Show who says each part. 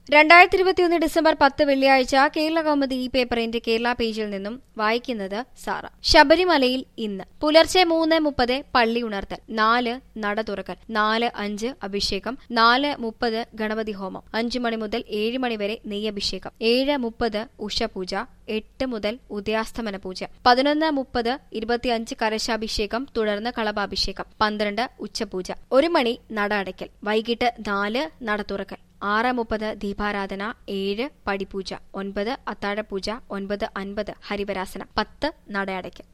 Speaker 1: രണ്ടായിരത്തി ഇരുപത്തിയൊന്ന് ഡിസംബർ പത്ത് വെള്ളിയാഴ്ച കേരള കൗമുദി ഈ പേപ്പറിന്റെ കേരള പേജിൽ നിന്നും വായിക്കുന്നത് സാറ ശബരിമലയിൽ ഇന്ന് പുലർച്ചെ മൂന്ന് മുപ്പത് പള്ളി ഉണർത്തൽ നാല് നട തുറക്കൽ നാല് അഞ്ച് അഭിഷേകം നാല് മുപ്പത് ഗണപതി ഹോമം അഞ്ചു മണി മുതൽ ഏഴ് മണി വരെ നെയ്യഭിഷേകം ഏഴ് മുപ്പത് ഉഷപൂജ എട്ട് മുതൽ ഉദയാസ്തമന പൂജ പതിനൊന്ന് മുപ്പത് ഇരുപത്തിയഞ്ച് കലശാഭിഷേകം തുടർന്ന് കളഭാഭിഷേകം പന്ത്രണ്ട് ഉച്ചപൂജ ഒരു മണി നട അടയ്ക്കൽ വൈകിട്ട് നാല് നട തുറക്കൽ ആറ് മുപ്പത് ദീപാരാധന ഏഴ് പടിപൂജ ഒൻപത് അത്താഴപൂജ ഒൻപത് അൻപത് ഹരിവരാസനം പത്ത് നടയടയ്ക്കൽ